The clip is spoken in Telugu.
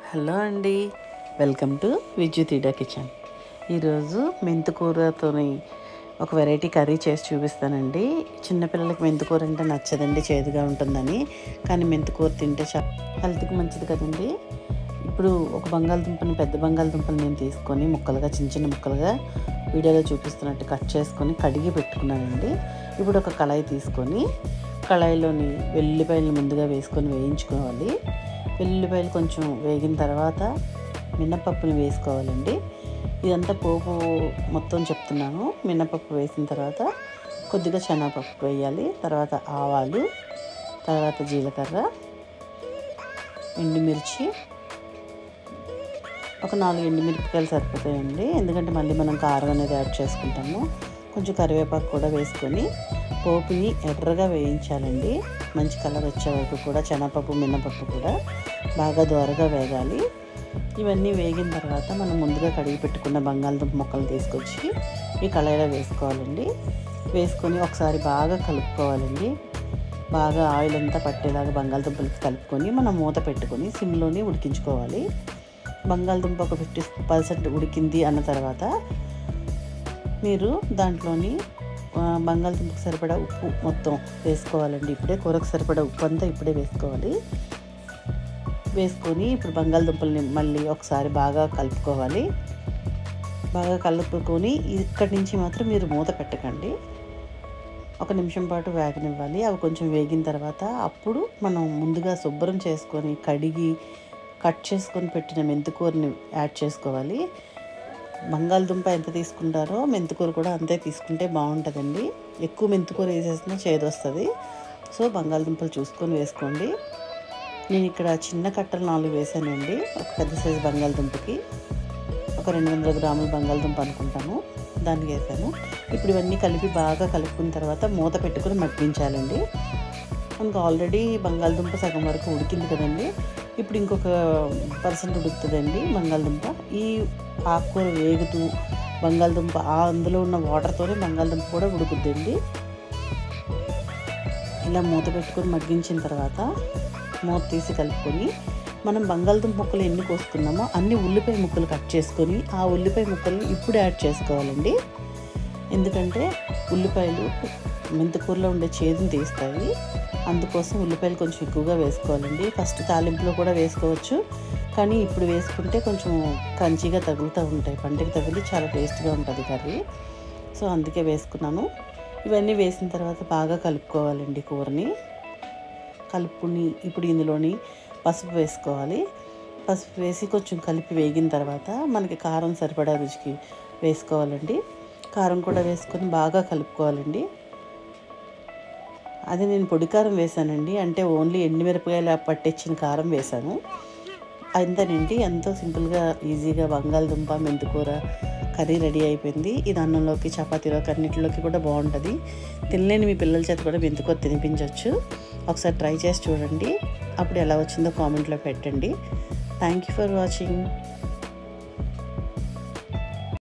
హలో అండి వెల్కమ్ టు విద్యుతీడ కిచెన్ ఈరోజు మెంతికూరతోని ఒక వెరైటీ కర్రీ చేసి చూపిస్తానండి చిన్నపిల్లలకి మెంతికూర అంటే నచ్చదండి చేదుగా ఉంటుందని కానీ మెంతికూర తింటే చా హెల్త్కి మంచిది కదండి ఇప్పుడు ఒక బంగాళదుంపని పెద్ద బంగాళదుంపని నేను తీసుకొని ముక్కలుగా చిన్న చిన్న ముక్కలుగా వీడియోలో చూపిస్తున్నట్టు కట్ చేసుకొని కడిగి పెట్టుకున్నానండి ఇప్పుడు ఒక కళాయి తీసుకొని కళాయిలోని వెల్లిపాయలు ముందుగా వేసుకొని వేయించుకోవాలి వెల్లుల్లిపాయలు కొంచెం వేగిన తర్వాత మినపప్పుని వేసుకోవాలండి ఇదంతా పోపు మొత్తం చెప్తున్నాను మినపప్పు వేసిన తర్వాత కొద్దిగా శనగపప్పు వేయాలి తర్వాత ఆవాలు తర్వాత జీలకర్ర ఎండుమిర్చి ఒక నాలుగు ఎండుమిరపకాయలు సరిపోతాయండి ఎందుకంటే మళ్ళీ మనం కారం అనేది యాడ్ చేసుకుంటాము కొంచెం కరివేపాకు కూడా వేసుకొని పోపుని ఎర్రగా వేయించాలండి మంచి కలర్ వచ్చే వరకు కూడా శనగపప్పు మినపప్పు కూడా బాగా దోరగా వేగాలి ఇవన్నీ వేగిన తర్వాత మనం ముందుగా కడిగి పెట్టుకున్న బంగాళదుంప ముక్కలు తీసుకొచ్చి ఈ కళాయిలో వేసుకోవాలండి వేసుకొని ఒకసారి బాగా కలుపుకోవాలండి బాగా ఆయిల్ అంతా పట్టేలాగా బంగాళదుంపలకి కలుపుకొని మనం మూత పెట్టుకొని సిమ్లోనే ఉడికించుకోవాలి బంగాళదుంప ఒక ఫిఫ్టీ పర్సెంట్ ఉడికింది అన్న తర్వాత మీరు దాంట్లోని ఆ, బంగాళదుంపకు సరిపడా ఉప్పు మొత్తం వేసుకోవాలండి ఇప్పుడే కూరకు సరిపడా ఉప్పు అంతా ఇప్పుడే వేసుకోవాలి వేసుకొని ఇప్పుడు బంగాళదుంపల్ని మళ్ళీ ఒకసారి బాగా కలుపుకోవాలి బాగా కలుపుకొని ఇక్కడి నుంచి మాత్రం మీరు మూత పెట్టకండి ఒక నిమిషం పాటు వేగనివ్వాలి అవి కొంచెం వేగిన తర్వాత అప్పుడు మనం ముందుగా శుభ్రం చేసుకొని కడిగి కట్ చేసుకొని పెట్టిన మెంతికూరని యాడ్ చేసుకోవాలి బంగాళదుంప ఎంత తీసుకుంటారో మెంతికూర కూడా అంతే తీసుకుంటే బాగుంటుందండి ఎక్కువ మెంతికూర వేసేసినా చేదు వస్తుంది సో బంగాళదుంపలు చూసుకొని వేసుకోండి నేను ఇక్కడ చిన్న కట్టలు నాలుగు వేసానండి ఒక పెద్ద సైజు బంగాళదుంపకి ఒక రెండు వందల గ్రాముల బంగాళదుంప అనుకుంటాను దానికి వేసాను ఇప్పుడు ఇవన్నీ కలిపి బాగా కలుపుకున్న తర్వాత మూత పెట్టుకుని మగ్గించాలండి మనకు ఆల్రెడీ బంగాళదుంప సగం వరకు ఉడికింది కదండి ఇప్పుడు ఇంకొక పర్సెంట్ ఉడుకుతుందండి బంగాళదుంప ఈ ఆకుకూర వేగుతూ బంగాళదుంప ఆ అందులో ఉన్న వాటర్తోనే బంగాళదుంప కూడా ఉడుకుద్దండి ఇలా మూత పెట్టుకొని మగ్గించిన తర్వాత మూత తీసి కలుపుకొని మనం బంగాళదుంప ముక్కలు ఎన్ని కోసుకున్నామో అన్ని ఉల్లిపాయ ముక్కలు కట్ చేసుకొని ఆ ఉల్లిపాయ ముక్కల్ని ఇప్పుడు యాడ్ చేసుకోవాలండి ఎందుకంటే ఉల్లిపాయలు మెంతికూరలో ఉండే చేదుని తీస్తాయి అందుకోసం ఉల్లిపాయలు కొంచెం ఎక్కువగా వేసుకోవాలండి ఫస్ట్ తాలింపులో కూడా వేసుకోవచ్చు కానీ ఇప్పుడు వేసుకుంటే కొంచెం కంచిగా తగులుతూ ఉంటాయి పంటకి తగిలి చాలా టేస్ట్గా ఉంటుంది కర్రీ సో అందుకే వేసుకున్నాను ఇవన్నీ వేసిన తర్వాత బాగా కలుపుకోవాలండి కూరని కలుపుకుని ఇప్పుడు ఇందులోని పసుపు వేసుకోవాలి పసుపు వేసి కొంచెం కలిపి వేగిన తర్వాత మనకి కారం సరిపడా రుచికి వేసుకోవాలండి కారం కూడా వేసుకొని బాగా కలుపుకోవాలండి అది నేను పొడి కారం వేసానండి అంటే ఓన్లీ ఎండుమిరపకాయలు పట్టించిన కారం వేశాను అంతేనండి ఎంతో సింపుల్గా ఈజీగా బంగాళదుంప మెంతికూర కర్రీ రెడీ అయిపోయింది ఇది అన్నంలోకి చపాతీలోకి అన్నిటిలోకి కూడా బాగుంటుంది తినలేని మీ పిల్లల చేత కూడా మెంతికూర తినిపించవచ్చు ఒకసారి ట్రై చేసి చూడండి అప్పుడు ఎలా వచ్చిందో కామెంట్లో పెట్టండి థ్యాంక్ యూ ఫర్ వాచింగ్